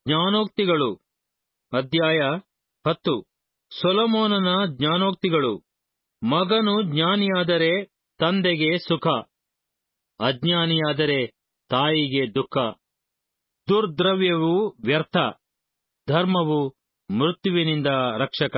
ಜ್ಞಾನೋಕ್ತಿಗಳು ಅಧ್ಯಾಯ ಹತ್ತು ಸೊಲೊಮೋನನ ಜ್ಞಾನೋಕ್ತಿಗಳು ಮಗನು ಜ್ಞಾನಿಯಾದರೆ ತಂದೆಗೆ ಸುಖ ಅಜ್ಞಾನಿಯಾದರೆ ತಾಯಿಗೆ ದುಃಖ ದುರ್ದ್ರವ್ಯವು ವ್ಯರ್ಥ ಧರ್ಮವು ಮೃತ್ಯುವಿನಿಂದ ರಕ್ಷಕ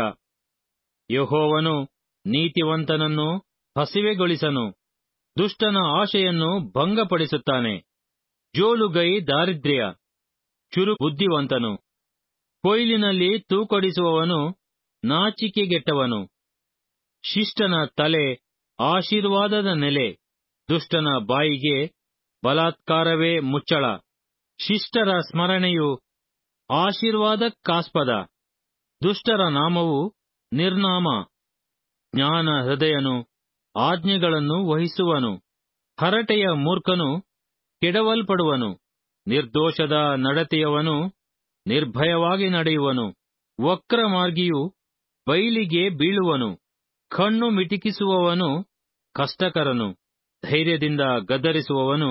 ಯಹೋವನು ನೀತಿವಂತನನ್ನು ಹಸಿವೆಗೊಳಿಸನು ದುಷ್ಟನ ಆಶೆಯನ್ನು ಭಂಗಪಡಿಸುತ್ತಾನೆ ಜೋಲುಗೈ ದಾರಿದ್ರ್ಯ ಚುರು ಬುದ್ಧಿವಂತನು ಕೊಯ್ಲಿನಲ್ಲಿ ತೂಕಡಿಸುವವನು ನಾಚಿಕೆಗೆಟ್ಟವನು ಶಿಷ್ಟನ ತಲೆ ಆಶೀರ್ವಾದದ ನೆಲೆ ದುಷ್ಟನ ಬಾಯಿಗೆ ಬಲಾತ್ಕಾರವೇ ಮುಚ್ಚಳ ಶಿಷ್ಟರ ಸ್ಮರಣೆಯು ಆಶೀರ್ವಾದಕ್ಕಾಸ್ಪದ ದುಷ್ಟರ ನಾಮವು ನಿರ್ನಾಮ ಜ್ಞಾನ ಹೃದಯನು ಆಜ್ಞೆಗಳನ್ನು ವಹಿಸುವನು ಹರಟೆಯ ಮೂರ್ಖನು ಕೆಡವಲ್ಪಡುವನು ನಿರ್ದೋಷದ ನಡತೆಯವನು ನಿರ್ಭಯವಾಗಿ ನಡೆಯುವನು ವಕ್ರ ಮಾರ್ಗಿಯು ಬೈಲಿಗೆ ಬೀಳುವನು ಕಣ್ಣು ಮಿಟಿಕಿಸುವವನು ಕಷ್ಟಕರನು ಧೈರ್ಯದಿಂದ ಗದರಿಸುವವನು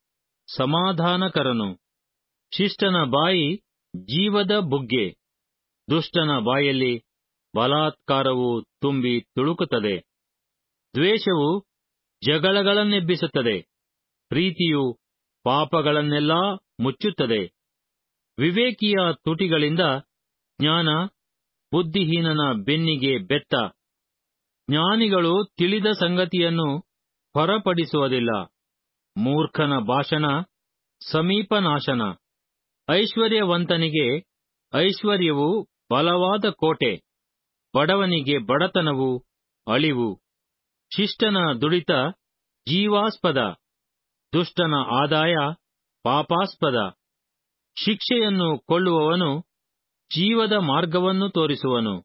ಸಮಾಧಾನಕರನು ಶಿಷ್ಟನ ಬಾಯಿ ಜೀವದ ಬುಗ್ಗೆ ದುಷ್ಟನ ಬಾಯಲ್ಲಿ ಬಲಾತ್ಕಾರವು ತುಂಬಿ ತುಳುಕುತ್ತದೆ ದ್ವೇಷವು ಜಗಳಗಳನ್ನೆಬ್ಬಿಸುತ್ತದೆ ಪ್ರೀತಿಯು ಪಾಪಗಳನ್ನೆಲ್ಲಾ ಮುಚ್ಚುತ್ತದೆ ವಿವೇಕಿಯ ತುಟಿಗಳಿಂದ ಜ್ಞಾನ ಬುದ್ಧಿಹೀನನ ಬೆನ್ನಿಗೆ ಬೆತ್ತ ಜ್ಞಾನಿಗಳು ತಿಳಿದ ಸಂಗತಿಯನ್ನು ಹೊರಪಡಿಸುವುದಿಲ್ಲ ಮೂರ್ಖನ ಭಾಷಣ ಸಮೀಪನಾಶನ ಐಶ್ವರ್ಯವಂತನಿಗೆ ಐಶ್ವರ್ಯವು ಬಲವಾದ ಕೋಟೆ ಬಡವನಿಗೆ ಬಡತನವು ಅಳಿವು ಶಿಷ್ಟನ ದುಡಿತ ಜೀವಾಸ್ಪದ ದುಷ್ಟನ ಆದಾಯ ಪಾಪಾಸ್ಪದ ಶಿಕ್ಷೆಯನ್ನು ಕೊಳ್ಳುವವನು ಜೀವದ ಮಾರ್ಗವನ್ನು ತೋರಿಸುವನು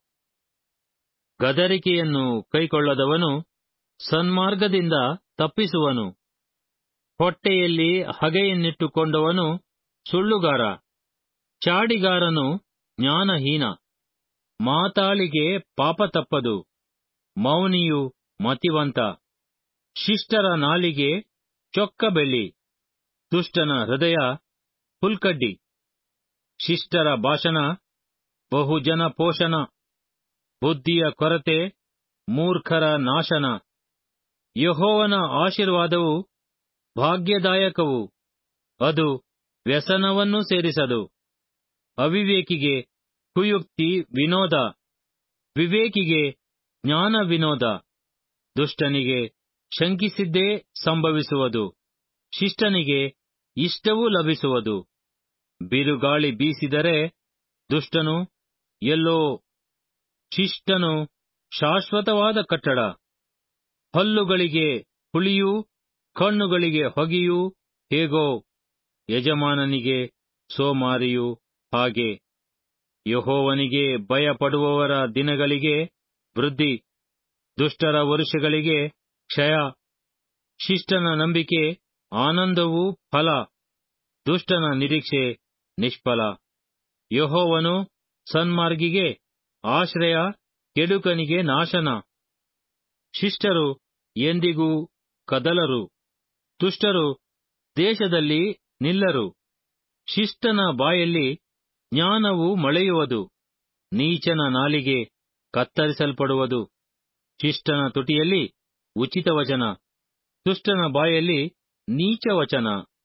ಗದರಿಕೆಯನ್ನು ಕೈಕೊಳ್ಳದವನು ಸನ್ಮಾರ್ಗದಿಂದ ತಪ್ಪಿಸುವನು ಹೊಟ್ಟೆಯಲ್ಲಿ ಹಗೆಯನ್ನಿಟ್ಟುಕೊಂಡವನು ಸುಳ್ಳುಗಾರ ಚಾಡಿಗಾರನು ಜ್ಞಾನಹೀನ ಮಾತಾಳಿಗೆ ಪಾಪ ತಪ್ಪದು ಮೌನಿಯು ಮತಿವಂತ ಶಿಷ್ಟರ ನಾಲಿಗೆ ಚೊಕ್ಕ ಬೆಳ್ಳಿ ದುಷ್ಟನ ಹೃದಯ ಹುಲ್ಕಡ್ಡಿ ಶಿಷ್ಟರ ಭಾಷಣ ಬಹುಜನ ಪೋಷಣ ಬುದ್ಧಿಯ ಕೊರತೆ ಮೂರ್ಖರ ನಾಶನ ಯಹೋವನ ಆಶೀರ್ವಾದವು ಭಾಗ್ಯದಾಯಕವು ಅದು ವ್ಯಸನವನ್ನು ಸೇರಿಸದು ಅವಿವೇಕಿಗೆ ಕುಯುಕ್ತಿ ವಿನೋದ ವಿವೇಕಿಗೆ ಜ್ಞಾನ ವಿನೋದ ದುಷ್ಟನಿಗೆ ಶಂಕಿಸಿದ್ದೇ ಸಂಭವಿಸುವುದು ಶಿಷ್ಟನಿಗೆ ಇಷ್ಟವೂ ಲಭಿಸುವುದು ಬಿರುಗಾಳಿ ಬೀಸಿದರೆ ದುಷ್ಟನು ಎಲ್ಲೋ ಶಿಷ್ಟನು ಶಾಶ್ವತವಾದ ಕಟ್ಟಡ ಹಲ್ಲುಗಳಿಗೆ ಹುಳಿಯೂ ಕಣ್ಣುಗಳಿಗೆ ಹೊಗೆಯೂ ಹೇಗೋ ಯಜಮಾನನಿಗೆ ಸೋಮಾರಿಯು ಹಾಗೆ ಯಹೋವನಿಗೆ ಭಯಪಡುವವರ ದಿನಗಳಿಗೆ ವೃದ್ಧಿ ದುಷ್ಟರ ವರುಷಗಳಿಗೆ ಕ್ಷಯ ಶಿಷ್ಟನ ನಂಬಿಕೆ ಆನಂದವೂ ಫಲ ದುಷ್ಟನ ನಿರೀಕ್ಷೆ ನಿಷ್ಫಲ ಯಹೋವನು ಸನ್ಮಾರ್ಗಿಗೆ ಆಶ್ರಯ ಕೆಡುಕನಿಗೆ ನಾಶನ ಶಿಷ್ಟರು ಎಂದಿಗೂ ಕದಲರು ದುಷ್ಟರು ದೇಶದಲ್ಲಿ ನಿಲ್ಲರು ಶಿಷ್ಟನ ಬಾಯಲ್ಲಿ ಜ್ಞಾನವು ಮೊಳೆಯುವುದು ನೀಚನ ನಾಲಿಗೆ ಕತ್ತರಿಸಲ್ಪಡುವುದು ಶಿಷ್ಟನ ತುಟಿಯಲ್ಲಿ ಉಚಿತ ವಚನ ದುಷ್ಟನ ಬಾಯಲ್ಲಿ ನೀಚ ವಚನ